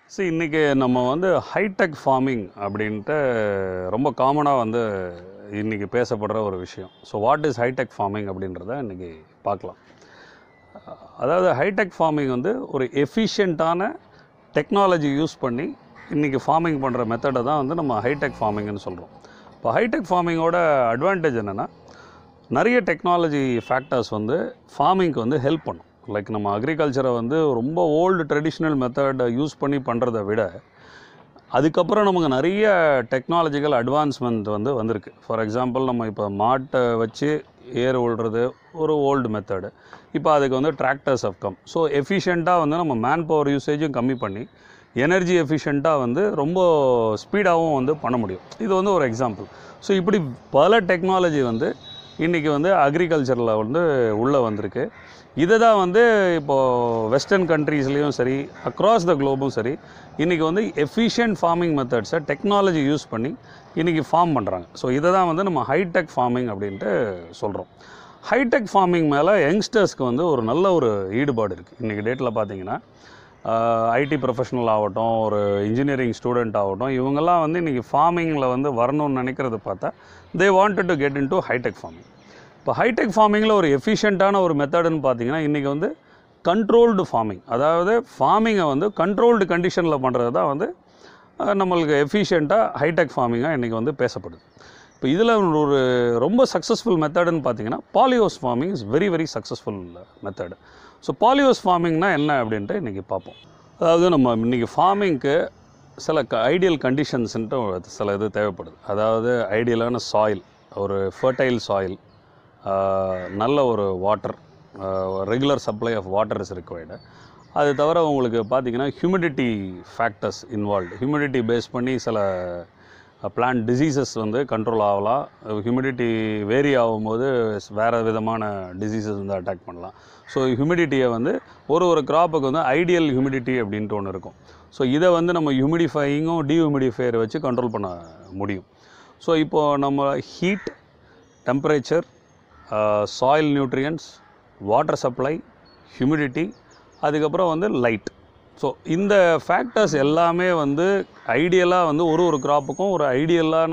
so இன்றைக்கி நம்ம வந்து ஹைடெக் ஃபார்மிங் அப்படின்ட்டு ரொம்ப காமனாக வந்து இன்றைக்கி பேசப்படுற ஒரு விஷயம் so what is high tech farming அப்படின்றத இன்றைக்கி பார்க்கலாம் அதாவது ஹைடெக் ஃபார்மிங் வந்து ஒரு எஃபிஷியண்ட்டான டெக்னாலஜி யூஸ் பண்ணி இன்றைக்கி ஃபார்மிங் பண்ணுற மெத்தடை தான் வந்து நம்ம ஹைடெக் ஃபார்மிங்னு சொல்கிறோம் இப்போ ஹைடெக் ஃபார்மிங்கோட அட்வான்டேஜ் என்னென்னா நிறைய டெக்னாலஜி ஃபேக்டர்ஸ் வந்து ஃபார்மிங்க்கு வந்து ஹெல்ப் பண்ணும் லைக் நம்ம அக்ரிகல்ச்சரை வந்து ரொம்ப ஓல்டு ட்ரெடிஷ்னல் மெத்தடை யூஸ் பண்ணி பண்ணுறதை விட அதுக்கப்புறம் நமக்கு நிறைய டெக்னாலஜிக்கல் அட்வான்ஸ்மெண்ட் வந்து வந்திருக்கு ஃபார் எக்ஸாம்பிள் நம்ம இப்போ மாட்டை வச்சு ஏர் உழுறது ஒரு ஓல்டு மெத்தடு இப்போ அதுக்கு வந்து டிராக்டர்ஸ் have கம் ஸோ எஃபிஷியண்ட்டாக வந்து நம்ம மேன் பவர் யூசேஜும் கம்மி பண்ணி எனர்ஜி எஃபிஷியண்ட்டாக வந்து ரொம்ப ஸ்பீடாகவும் வந்து பண்ண முடியும் இது வந்து ஒரு எக்ஸாம்பிள் ஸோ இப்படி பல டெக்னாலஜி வந்து இன்றைக்கி வந்து அக்ரிகல்ச்சரில் வந்து உள்ளே வந்திருக்கு இதை தான் வந்து இப்போது வெஸ்டர்ன் கண்ட்ரீஸ்லேயும் சரி அக்ராஸ் த குளோபும் சரி இன்றைக்கி வந்து எஃபிஷியன்ட் ஃபார்மிங் மெத்தட்ஸை டெக்னாலஜி யூஸ் பண்ணி இன்றைக்கி ஃபார்ம் பண்ணுறாங்க ஸோ இதை தான் வந்து நம்ம ஹைடெக் ஃபார்மிங் அப்படின்ட்டு சொல்கிறோம் ஹைடெக் ஃபார்மிங் மேலே யங்ஸ்டர்ஸ்க்கு வந்து ஒரு நல்ல ஒரு ஈடுபாடு இருக்குது இன்றைக்கி டேட்டில் பார்த்தீங்கன்னா ஐடி ப்ரொஃபஷனல் ஆகட்டும் ஒரு இன்ஜினியரிங் ஸ்டூடெண்ட் ஆகட்டும் இவங்கெல்லாம் வந்து இன்றைக்கி ஃபார்மிங்கில் வந்து வரணும்னு நினைக்கிறத பார்த்தா they wanted to get into high tech farming இப்போ ஹைடெக் ஃபார்மிங்கில் ஒரு எஃபிஷியண்ட்டான ஒரு மெத்தடுன்னு பார்த்தீங்கன்னா இன்றைக்கி வந்து கண்ட்ரோல்டு ஃபார்மிங் அதாவது ஃபார்மிங்கை வந்து கண்ட்ரோல்டு கண்டிஷனில் பண்ணுறது தான் வந்து அஹ், நம்மளுக்கு எஃபிஷியண்ட்டாக ஹைடெக் ஃபார்மிங்காக இன்றைக்கி வந்து பேசப்படுது இப்போ இதில் ஒரு ரொம்ப சக்ஸஸ்ஃபுல் மெத்தடுன்னு பார்த்தீங்கன்னா polyhouse farming is very very successful method so polyhouse ஃபார்மிங்னா என்ன அப்படின்ட்டு இன்றைக்கி பார்ப்போம் அதாவது நம்ம இன்றைக்கி ஃபார்மிங்க்கு சில க ஐடியல் கண்டிஷன்ஸ்ன்ட்டு சில இது தேவைப்படுது அதாவது ஐடியலான சாயில் ஒரு ஃபர்டைல் சாயில் நல்ல ஒரு water regular supply of water is required அது தவிர உங்களுக்கு பார்த்தீங்கன்னா humidity factors involved humidity base பண்ணி சில பிளான்ட் டிசீசஸ் வந்து கண்ட்ரோல் ஆகலாம் ஹியூமிடிட்டி வேரி ஆகும்போது வேறு விதமான டிசீசஸ் வந்து அட்டாக் பண்ணலாம் ஸோ ஹியூமிடிட்டியை வந்து ஒரு ஒரு கிராப்புக்கு வந்து ஐடியல் ஹியூமிடிட்டி அப்படின்ட்டு ஒன்று இருக்கும் ஸோ இதை வந்து நம்ம ஹியூமிடிஃபையிங்கும் டிஹியூமிடிஃபையர் வச்சு கண்ட்ரோல் பண்ண முடியும் ஸோ இப்போது நம்ம heat temperature soil nutrients water supply humidity அதுக்கப்புறம் வந்து லைட் ஸோ இந்த ஃபேக்டர்ஸ் எல்லாமே வந்து ஐடியலாக வந்து ஒரு ஒரு கிராப்புக்கும் ஒரு ஐடியலான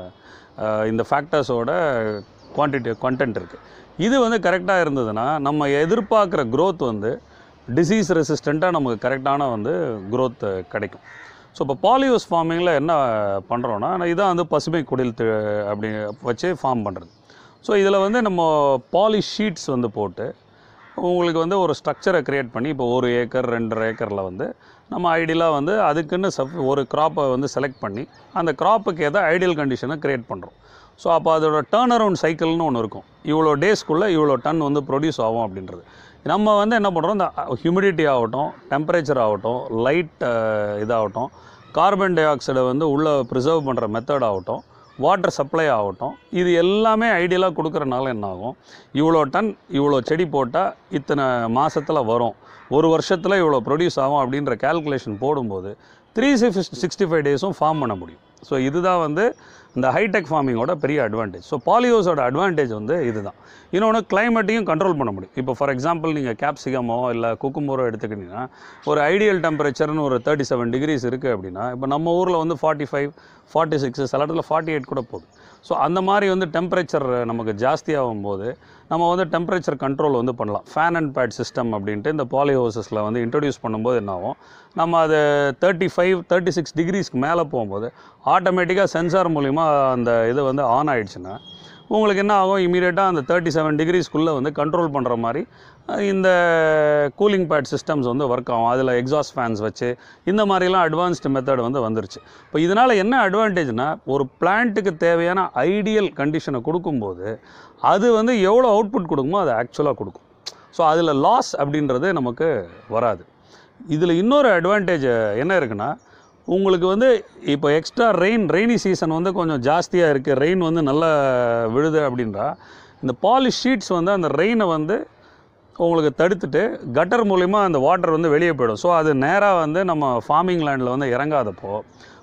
இந்த ஃபேக்டர்ஸோட குவான்டிட்டி கண்டென்ட் இருக்குது இது வந்து கரெக்டாக இருந்ததுன்னா நம்ம எதிர்பார்க்குற growth வந்து டிசீஸ் ரெசிஸ்டண்ட்டாக நமக்கு கரெக்டான வந்து growth கிடைக்கும் ஸோ இப்போ பாலியோஸ் ஃபார்மிங்கில் என்ன பண்ணுறோன்னா இதான் வந்து பசுமை குடில் தி- அப்படி வச்சு ஃபார்ம் பண்ணுறது ஸோ இதில் வந்து நம்ம பாலி ஷீட்ஸ் வந்து போட்டு உங்களுக்கு வந்து ஒரு ஸ்ட்ரக்சரை க்ரியேட் பண்ணி இப்போ ஒரு ஏக்கர் ரெண்டரை ஏக்கரில் வந்து நம்ம ஐடியலாக வந்து அதுக்குன்னு சப் ஒரு க்ராப்பை வந்து செலக்ட் பண்ணி அந்த க்ராப்புக்கு ஏதோ ஐடியல் கண்டிஷனை க்ரியேட் பண்ணுறோம் ஸோ அப்போ அதோட டேர்ன் அரவுண்ட் சைக்கிள்னு ஒன்று இருக்கும் இவ்வளோ டேஸ்க்குள்ளே இவ்வளோ டன் வந்து ப்ரொடியூஸ் ஆகும் அப்படின்றது நம்ம வந்து என்ன பண்ணுறோம் இந்த ஹியூமிடிட்டி ஆகட்டும் டெம்பரேச்சர் ஆகட்டும் லைட் இதாகட்டும் கார்பன் டை ஆக்சைடை வந்து உள்ளே ப்ரிசர்வ் பண்ணுற மெத்தட் ஆகட்டும் வாட்டர் சப்ளை ஆகட்டும் இது எல்லாமே ஐடியலாக கொடுக்குறனால என்ன ஆகும் இவ்வளோ டன் இவ்வளோ செடி போட்டால் இத்தனை மாசத்துல வரும் ஒரு வருஷத்தில் இவ்வளோ ப்ரொடியூஸ் ஆகும் அப்படின்ற கால்குலேஷன் போடும்போது த்ரீ சிக்ஸ்டி ஃபைவ் டேஸும் ஃபார்ம் பண்ண முடியும் ஸோ இதுதான் வந்து இந்த ஹைடெக் ஃபார்மிங்கோட பெரிய அட்வான்டேஜ் ஸோ பாலியோஸோட அட்வான்டேஜ் வந்து இதுதான் இன்னொன்று கிளைமேட்டையும் கண்ட்ரோல் பண்ண முடியும் இப்போ ஃபார் எக்ஸாம்பிள் நீங்கள் கேப்சிகமோ இல்லை குக்கும்பரோ எடுத்துக்கிட்டிங்கன்னா ஒரு ஐடியல் டெம்பரேச்சர்னு ஒரு தேர்ட்டி செவன் டிகிரிஸ் இருக்குது அப்படின்னா இப்போ நம்ம ஊரில் வந்து ஃபார்ட்டி ஃபைவ் ஃபார்ட்டி சிக்ஸ் சில இடத்துல ஃபார்ட்டி எயிட் கூட போகுது ஸோ அந்த மாதிரி வந்து டெம்பரேச்சர் நமக்கு ஜாஸ்தியாகும் போது நம்ம வந்து டெம்பரேச்சர் கண்ட்ரோல் வந்து பண்ணலாம் ஃபேன் அண்ட் பேட் சிஸ்டம் அப்படின்ட்டு இந்த பாலிஹவுசஸில் வந்து இன்ட்ரடியூஸ் பண்ணும்போது என்ன ஆகும் நம்ம அது தேர்ட்டி ஃபைவ் தேர்ட்டி சிக்ஸ் டிகிரிஸ்க்கு மேலே போகும்போது ஆட்டோமேட்டிக்காக சென்சார் மூலிமா அந்த இது வந்து ஆன் ஆயிடுச்சுன்னா உங்களுக்கு என்ன ஆகும் இமீடியட்டாக அந்த தேர்ட்டி செவன் டிகிரிஸ்க்குள்ளே வந்து கண்ட்ரோல் பண்ணுற மாதிரி அஹ், இந்த கூலிங் பேட் சிஸ்டம்ஸ் வந்து ஒர்க் ஆகும் அதில் எக்ஸாஸ்ட் ஃபேன்ஸ் வச்சு இந்த மாதிரிலாம் அட்வான்ஸ்டு மெத்தட் வந்து வந்துருச்சு இப்போ இதனால் என்ன அட்வான்டேஜ்னா ஒரு பிளான்ட்டுக்கு தேவையான ஐடியல் கண்டிஷனை கொடுக்கும்போது அது வந்து எவ்வளோ அவுட்புட் கொடுக்குமோ அது ஆக்சுவலாக கொடுக்கும் ஸோ அதில் லாஸ் அப்படின்றது நமக்கு வராது இதில் இன்னொரு அட்வான்டேஜ் என்ன இருக்குன்னா உங்களுக்கு வந்து இப்போ எக்ஸ்ட்ரா ரெயின் ரெய்னி சீசன் வந்து கொஞ்சம் ஜாஸ்தியாக இருக்குது ரெயின் வந்து நல்லா விழுது அப்படின்றா இந்த பாலிஷ் ஷீட்ஸ் வந்து அந்த ரெயினை வந்து உங்களுக்கு தடுத்துட்டு கட்டர் மூலிமா அந்த வாட்டர் வந்து வெளியே போயிடும் ஸோ அது நேராக வந்து நம்ம ஃபார்மிங் லேண்டில் வந்து இறங்காதப்போ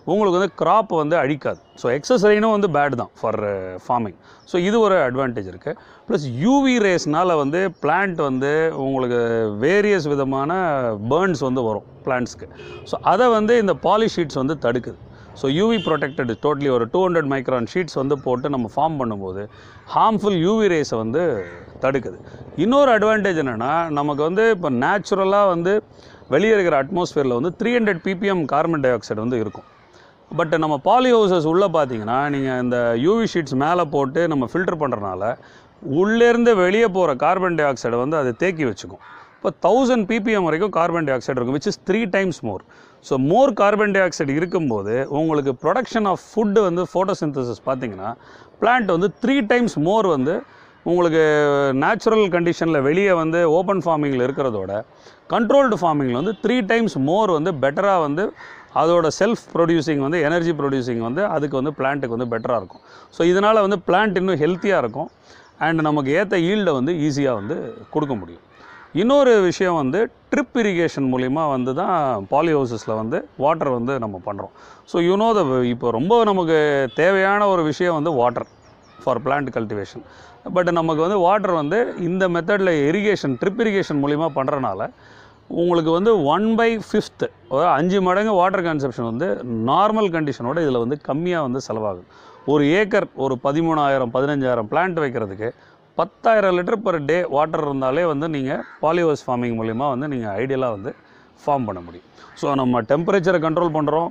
உங்களுக்கு வந்து crop வந்து அழிக்காது ஸோ எக்ஸஸ் ரெயினும் வந்து பேட் தான் ஃபார் ஃபார்மிங் ஸோ இது ஒரு அட்வான்டேஜ் இருக்குது ப்ளஸ் யூவி ரேஸ்னால் வந்து பிளான்ட் வந்து உங்களுக்கு வேரியஸ் விதமான பேர்ன்ஸ் வந்து வரும் பிளான்ட்ஸ்க்கு ஸோ அதை வந்து இந்த பாலி ஷீட்ஸ் வந்து தடுக்குது ஸோ யூவி ப்ரொடெக்டட் டோட்டலி ஒரு டூ ஹண்ட்ரட் மைக்ரான் ஷீட்ஸ் வந்து போட்டு நம்ம ஃபார்ம் பண்ணும்போது ஹார்ம்ஃபுல் யூவி ரேஸை வந்து தடுக்குது இன்னொரு அட்வான்டேஜ் என்னென்னா நமக்கு வந்து இப்போ நேச்சுரலாக வந்து வெளியே இருக்கிற அட்மாஸ்ஃபியரில் வந்து three hundred PPM carbon dioxide வந்து இருக்கும் பட் நம்ம பாலி ஹவுசஸ் உள்ளே பார்த்தீங்கன்னா நீங்கள் இந்த யூவி ஷீட்ஸ் மேலே போட்டு நம்ம ஃபில்டர் பண்ணுறனால உள்ளேருந்து வெளியே போகிற கார்பன் டை ஆக்சைடை வந்து அது தேக்கி வச்சுக்கும் இப்போ தௌசண்ட் பிபிஎம் வரைக்கும் கார்பன் டை ஆக்சைடு இருக்கும் which is three times more so more carbon dioxide இருக்கும்போது உங்களுக்கு ப்ரொடக்ஷன் ஆஃப் ஃபுட்டு வந்து ஃபோட்டோசிந்தசிஸ் பார்த்தீங்கன்னா பிளான்ட் வந்து த்ரீ டைம்ஸ் மோர் வந்து உங்களுக்கு நேச்சுரல் கண்டிஷனில் வெளியே வந்து ஓப்பன் ஃபார்மிங்கில் இருக்கிறதோட கண்ட்ரோல்டு ஃபார்மிங்கில் வந்து த்ரீ டைம்ஸ் மோர் வந்து பெட்டராக வந்து அதோட செல்ஃப் ப்ரொடியூசிங் வந்து எனர்ஜி ப்ரொடியூசிங் வந்து அதுக்கு வந்து பிளான்ட்டுக்கு வந்து பெட்டராக இருக்கும் ஸோ இதனால் வந்து பிளான்ட் இன்னும் ஹெல்த்தியாக இருக்கும் அண்ட் நமக்கு ஏற்ற ஈல்டை வந்து ஈஸியாக வந்து கொடுக்க முடியும் இன்னொரு விஷயம் வந்து ட்ரிப் இரிகேஷன் மூலிமா வந்து தான் பாலி ஹவுசஸில் வந்து வாட்டர் வந்து நம்ம பண்ணுறோம் ஸோ யூனோ த இப்போ ரொம்ப நமக்கு தேவையான ஒரு விஷயம் வந்து water for plant cultivation but நமக்கு வந்து வாட்டர் வந்து இந்த மெத்தடில் இரிகேஷன் ட்ரிப் இரிகேஷன் மூலிமா பண்ணுறனால உங்களுக்கு வந்து ஒன் பை ஃபிஃப்த்து அதாவது அஞ்சு மடங்கு வாட்டர் கன்சப்ஷன் வந்து நார்மல் கண்டிஷனோட இதில் வந்து கம்மியாக வந்து செலவாகுது ஒரு ஏக்கர் ஒரு பதிமூணாயிரம் பதினஞ்சாயிரம் பிளான்ட் வைக்கிறதுக்கு பத்தாயிரம் லிட்டர் பர் டே வாட்டர் இருந்தாலே வந்து நீங்கள் பாலிஹவுஸ் ஃபார்மிங் மூலிமா வந்து நீங்கள் ஐடியலாக வந்து ஃபார்ம் பண்ண முடியும் ஸோ நம்ம டெம்பரேச்சரை கண்ட்ரோல் பண்ணுறோம்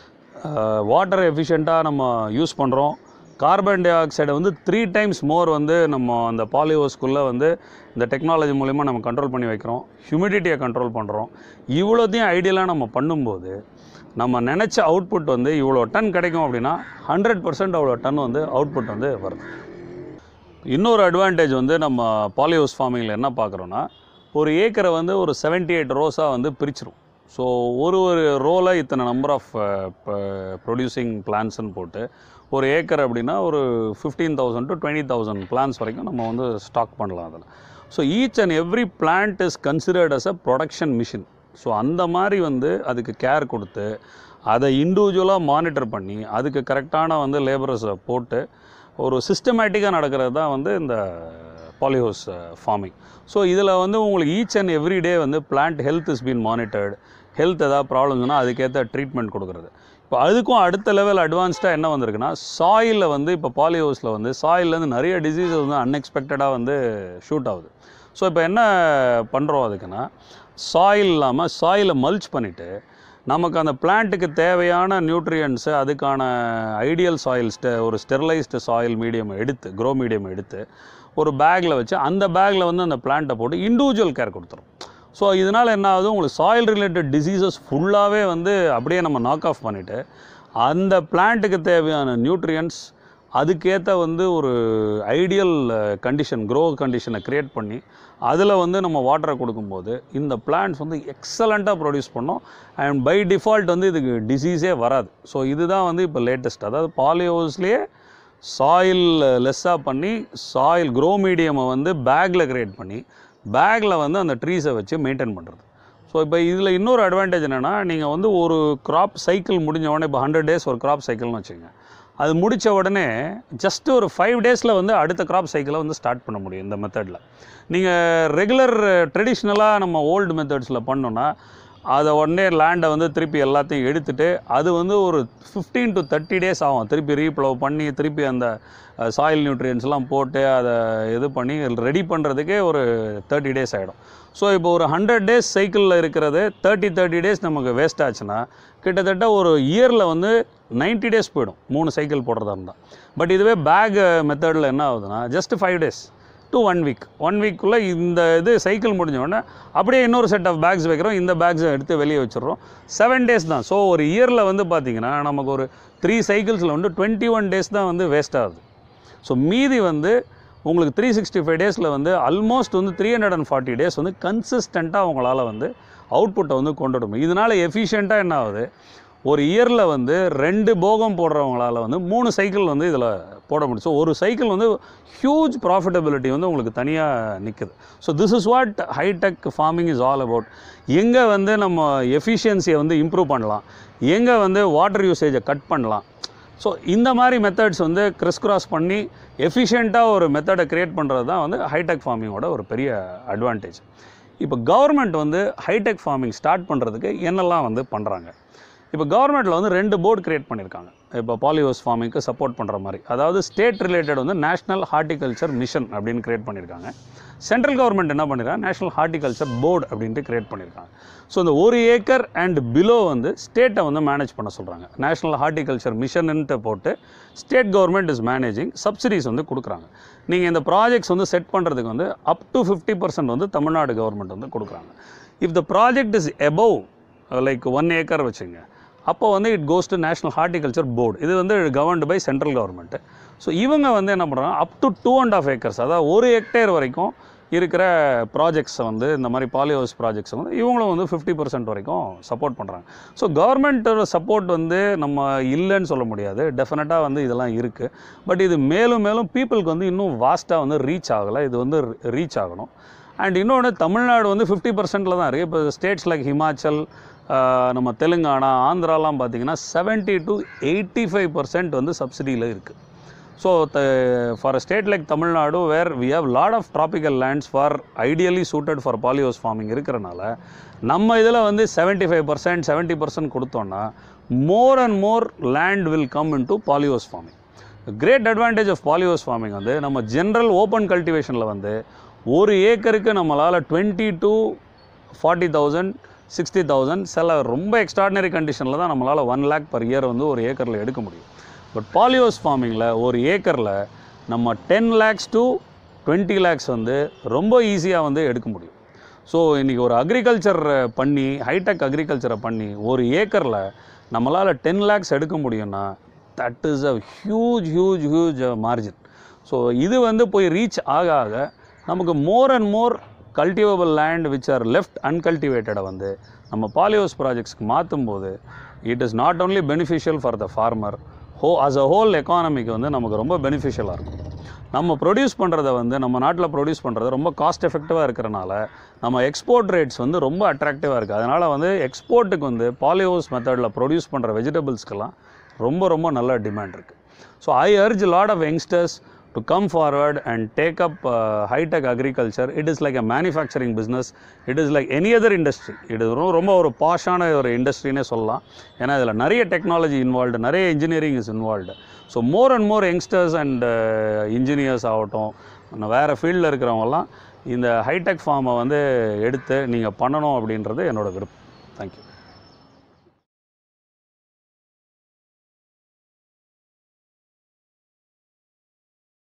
வாட்டர் எஃபிஷியண்ட்டாக நம்ம யூஸ் பண்ணுறோம் கார்பன் டை ஆக்சைடை வந்து த்ரீ டைம்ஸ் மோர் வந்து நம்ம அந்த பாலிஹவுஸ்குள்ளே வந்து இந்த டெக்னாலஜி மூலிமா நம்ம கண்ட்ரோல் பண்ணி வைக்கிறோம் ஹியூமிடிட்டியை கண்ட்ரோல் பண்ணுறோம் இவ்வளோத்தையும் ஐடியலாக நம்ம பண்ணும்போது நம்ம நினச்ச அவுட்புட் வந்து இவ்வளோ டன் கிடைக்கும் அப்படின்னா ஹண்ட்ரட் பர்சன்ட் அவ்வளோ டன் வந்து அவுட்புட் வந்து வருது இன்னொரு அட்வான்டேஜ் வந்து நம்ம பாலிஹவுஸ் ஃபார்மிங்கில் என்ன பார்க்குறோன்னா ஒரு ஏக்கரை வந்து ஒரு 78 எயிட் ரோஸாக வந்து பிரிச்சிரும் ஸோ ஒரு ஒரு ரோவில் இத்தனை நம்பர் ஆஃப் ப்ரொடியூசிங் பிளான்ஸ்னு போட்டு ஒரு ஏக்கர் அப்படின்னா ஒரு fifteen thousand to twenty thousand plants வரைக்கும் நம்ம வந்து ஸ்டாக் பண்ணலாம் அதில் so each and every plant is considered as a production machine so அந்த மாதிரி வந்து அதுக்கு கேர் கொடுத்து அதை இண்டிவிஜுவலாக மானிட்டர் பண்ணி அதுக்கு கரெக்டான வந்து லேபரஸை போட்டு ஒரு சிஸ்டமேட்டிக்காக நடக்கிறது தான் வந்து இந்த பாலிஹவுஸ் ஃபார்மிங் ஸோ இதில் வந்து உங்களுக்கு ஈச் அண்ட் எவ்ரி டே வந்து plant health is been monitored health ஏதாவது ப்ராப்ளம்ஸ்னால் அதுக்கேற்ற ட்ரீட்மெண்ட் கொடுக்குறது இப்போ அதுக்கும் அடுத்த லெவல் அட்வான்ஸ்டாக என்ன வந்திருக்குன்னா சாயிலில் வந்து இப்போ பாலிஹவுஸில் வந்து சாயிலேருந்து நிறைய டிசீசஸ் வந்து அன்எக்ஸ்பெக்டடாக வந்து ஷூட் ஆகுது ஸோ இப்போ என்ன பண்ணுறோம் அதுக்குன்னா சாயில் இல்லாமல் சாயிலை மல்ச் பண்ணிவிட்டு நமக்கு அந்த பிளான்ட்டுக்கு தேவையான நியூட்ரியன்ஸு அதுக்கான ஐடியல் சாயில் ஸ்டெ ஒரு ஸ்டெர்லைஸ்டு சாயில் மீடியம் எடுத்து க்ரோ மீடியம் எடுத்து ஒரு பேக்கில் வச்சு அந்த பேக்கில் வந்து அந்த பிளான்ட்டை போட்டு இண்டிவிஜுவல் கேர் கொடுத்துரும் ஸோ இதனால் என்ன ஆகுது உங்களுக்கு சாயில் ரிலேட்டட் டிசீசஸ் ஃபுல்லாகவே வந்து அப்படியே நம்ம நாக் ஆஃப் பண்ணிவிட்டு அந்த பிளான்ட்டுக்கு தேவையான நியூட்ரியன்ஸ் அதுக்கேற்ற வந்து ஒரு ஐடியல் கண்டிஷன் க்ரோ கண்டிஷனை க்ரியேட் பண்ணி அதில் வந்து நம்ம வாட்டரை கொடுக்கும்போது இந்த பிளான்ட்ஸ் வந்து எக்ஸலண்ட்டாக ப்ரொடியூஸ் பண்ணோம் அண்ட் பை டிஃபால்ட் வந்து இதுக்கு டிசீஸே வராது ஸோ இதுதான் வந்து இப்போ லேட்டஸ்ட் அதாவது பாலிஹவுஸ்லேயே சாயில் லெஸ்ஸாக பண்ணி சாயில் க்ரோ மீடியமை வந்து பேக்கில் க்ரியேட் பண்ணி பேக்கில் வந்து அந்த ட்ரீஸை வச்சு மெயின்டைன் பண்ணுறது ஸோ இப்போ இதில் இன்னொரு அட்வான்டேஜ் என்னென்னா நீங்கள் வந்து ஒரு கிராப் சைக்கிள் முடிஞ்ச உடனே இப்போ ஹண்ட்ரட் டேஸ் ஒரு கிராப் சைக்கிள்னு வச்சுங்க அது முடித்த உடனே ஜஸ்ட் ஒரு ஃபைவ் டேஸில் வந்து அடுத்த கிராப் சைக்கிளை வந்து ஸ்டார்ட் பண்ண முடியும் இந்த மெத்தடில் நீங்கள் ரெகுலர் ட்ரெடிஷ்னலாக நம்ம ஓல்டு மெத்தட்ஸில் பண்ணோன்னா அதை உடனே லேண்டை வந்து திருப்பி எல்லாத்தையும் எடுத்துட்டு அது வந்து ஒரு ஃபிஃப்டீன் டு தேர்ட்டி டேஸ் ஆகும் திருப்பி ரீப்ளவ் பண்ணி திருப்பி அந்த சாயில் நியூட்ரியன்ஸ்லாம் போட்டு அதை இது பண்ணி ரெடி பண்ணுறதுக்கே ஒரு தேர்ட்டி டேஸ் ஆகிடும் ஸோ இப்போ ஒரு ஹண்ட்ரட் டேஸ் சைக்கிளில் இருக்கிறது தேர்ட்டி தேர்ட்டி டேஸ் நமக்கு வேஸ்ட் ஆச்சுன்னா கிட்டத்தட்ட ஒரு இயரில் வந்து 90 டேஸ் போயிடும் மூணு சைக்கிள் போடுறதா இருந்தால் பட் இதுவே பேக் மெத்தடில் என்ன ஆகுதுன்னா just five days to one week one வீக்குள்ளே இந்த இது சைக்கிள் முடிஞ்ச உடனே அப்படியே இன்னொரு செட் ஆஃப் பேக்ஸ் வைக்கிறோம் இந்த பேக்ஸை எடுத்து வெளியே வச்சிடுறோம் செவன் டேஸ் தான் ஸோ ஒரு இயரில் வந்து பார்த்திங்கன்னா நமக்கு ஒரு த்ரீ சைக்கிள்ஸில் வந்து டுவெண்ட்டி ஒன் டேஸ் தான் வந்து வேஸ்ட் ஆகுது ஸோ மீதி வந்து உங்களுக்கு த்ரீ சிக்ஸ்டி ஃபைவ் டேஸில் வந்து ஆல்மோஸ்ட் வந்து three hundred and forty days வந்து கன்சிஸ்டண்ட்டாக உங்களால் வந்து அவுட்புட்டை வந்து கொண்டு வர முடியும் இதனால் எஃபிஷியண்ட்டாக என்ன ஆகுது ஒரு இயரில் வந்து ரெண்டு போகம் போடுறவங்களால வந்து மூணு சைக்கிள் வந்து இதில் போட முடியும் ஸோ ஒரு சைக்கிள் வந்து ஹியூஜ் ப்ராஃபிட்டபிலிட்டி வந்து உங்களுக்கு தனியாக நிற்குது so this is what high tech farming is all about எங்கே வந்து நம்ம எஃபிஷியன்சியை வந்து இம்ப்ரூவ் பண்ணலாம் எங்கே வந்து வாட்டர் யூசேஜை கட் பண்ணலாம் ஸோ இந்த மாதிரி மெத்தட்ஸ் வந்து கிறிஸ் கிராஸ் பண்ணி எஃபிஷியண்ட்டாக ஒரு மெத்தடை க்ரியேட் பண்ணுறது தான் வந்து ஹைடெக் ஃபார்மிங்கோட ஒரு பெரிய அட்வான்டேஜ் இப்போ கவர்மெண்ட் வந்து ஹைடெக் ஃபார்மிங் ஸ்டார்ட் பண்ணுறதுக்கு என்னெல்லாம் வந்து பண்ணுறாங்க இப்போ கவர்மெண்ட்டில் வந்து ரெண்டு போர்டு கிரியேட் பண்ணியிருக்காங்க இப்போ பாலியோஸ் ஃபார்மிங்க்கு சப்போர்ட் பண்ணுற மாதிரி அதாவது ஸ்டேட் ரிலேட்டட் வந்து நேஷனல் ஹார்டிகல்ச்சர் மிஷன் அப்படின்னு கிரியேட் பண்ணியிருக்காங்க சென்ட்ரல் கவர்மெண்ட் என்ன பண்ணிருக்காங்க நேஷனல் ஹார்டிகல்ச்சர் போர்டு அப்படின்ட்டு கிரியேட் பண்ணியிருக்காங்க ஸோ இந்த ஒரு ஏக்கர் அண்ட் பிலோ வந்து ஸ்டேட்டை வந்து மேனேஜ் பண்ண சொல்கிறாங்க நேஷனல் ஹார்டிகல்ச்சர் மிஷன்ன்ட்டு போட்டு state government is managing subsidies வந்து கொடுக்குறாங்க நீங்கள் இந்த ப்ராஜெக்ட்ஸ் வந்து செட் பண்ணுறதுக்கு வந்து அப் டு ஃபிஃப்டி பர்சன்ட் வந்து தமிழ்நாடு கவர்மெண்ட் வந்து கொடுக்குறாங்க if the project is above like one acre வச்சுங்க அப்போ வந்து it goes to national horticulture board இது வந்து governed by central government so இவங்க வந்து என்ன பண்ணுறாங்க up to two and half acres அதாவது ஒரு ஹெக்டேர் வரைக்கும் இருக்கிற ப்ராஜெக்ட்ஸை வந்து இந்த மாதிரி பாலிஹவுஸ் ப்ராஜெக்ட்ஸை வந்து இவங்களும் வந்து ஃபிஃப்டி பர்சன்ட் வரைக்கும் சப்போர்ட் பண்ணுறாங்க ஸோ கவர்மெண்ட்டோட சப்போர்ட் வந்து நம்ம இல்லைன்னு சொல்ல முடியாது டெஃபினட்டாக வந்து இதெல்லாம் இருக்குது பட் இது மேலும் மேலும் பீப்புளுக்கு வந்து இன்னும் வாஸ்ட்டாக வந்து ரீச் ஆகலை இது வந்து ரீச் ஆகணும் அண்ட் இன்னொன்று தமிழ்நாடு வந்து ஃபிஃப்டி பர்சன்டில் தான் இருக்குது இப்போ ஸ்டேட்ஸ் லைக் ஹிமாச்சல் ஆஹ் நம்ம தெலுங்கானா ஆந்திராலாம் பார்த்தீங்கன்னா seventy to eighty five percent வந்து சப்சிடியில் இருக்குது so for a state like Tamil Nadu where we have lot of tropical lands for ideally suited for polyhouse farming இருக்கிறனால நம்ம இதில் வந்து seventy five percent seventy percent கொடுத்தோன்னா more and more land will come into polyhouse farming great advantage of polyhouse farming வந்து நம்ம general open கல்டிவேஷனில் வந்து ஒரு ஏக்கருக்கு நம்மளால் twenty to forty thousand sixty thousand சில ரொம்ப எக்ஸ்ட்ராடினரி கண்டிஷனில் தான் நம்மளால் ஒன் லேக் பர் இயர் வந்து ஒரு ஏக்கரில் எடுக்க முடியும் பட் பாலியோஸ் ஃபார்மிங்கில் ஒரு ஏக்கரில் நம்ம ten lakhs to twenty lakhs வந்து ரொம்ப ஈஸியாக வந்து எடுக்க முடியும் ஸோ இன்றைக்கி ஒரு அக்ரிகல்ச்சர் பண்ணி ஹைடெக் அக்ரிகல்ச்சரை பண்ணி ஒரு ஏக்கரில் நம்மளால் டென் லேக்ஸ் எடுக்க முடியும்னா that is a huge huge huge margin so இது வந்து போய் ரீச் ஆக ஆக நமக்கு more and more cultivable land which are left அன்கல்டிவேட்டடை வந்து நம்ம பாலியோஸ் ப்ராஜெக்ட்ஸ்க்கு மாற்றும் போது it is not only beneficial for the farmer whole as a whole எக்கானமிக்கு வந்து நமக்கு ரொம்ப பெனிஃபிஷியலாக இருக்கும் நம்ம ப்ரொடியூஸ் பண்ணுறத வந்து நம்ம நாட்டில் ப்ரொடியூஸ் பண்ணுறது ரொம்ப காஸ்ட் எஃபெக்டிவாக இருக்கிறனால நம்ம எக்ஸ்போர்ட் ரேட்ஸ் வந்து ரொம்ப அட்ராக்டிவாக இருக்குது அதனால் வந்து எக்ஸ்போர்ட்டுக்கு வந்து பாலியோஸ் மெத்தடில் ப்ரொடியூஸ் பண்ணுற வெஜிடபிள்ஸ்க்கெல்லாம் ரொம்ப ரொம்ப நல்ல டிமாண்ட் இருக்குது so I urge lot of youngsters to come forward and take up high tech agriculture it is like a manufacturing business it is like any other industry இது ரொம்ப ரொம்ப ஒரு பாஷான ஒரு இண்டஸ்ட்ரினே சொல்லலாம் ஏன்னா இதில் நிறைய டெக்னாலஜி இன்வால்வ்டு நிறைய engineering is involved so more and more youngsters and engineers ஆகட்டும் இன்னும் வேறு ஃபீல்டில் இருக்கிறவங்கலாம் இந்த ஹைடெக் ஃபார்மை வந்து எடுத்து நீங்கள் பண்ணணும் அப்படின்றது என்னோட விருப்பம் தேங்க்யூ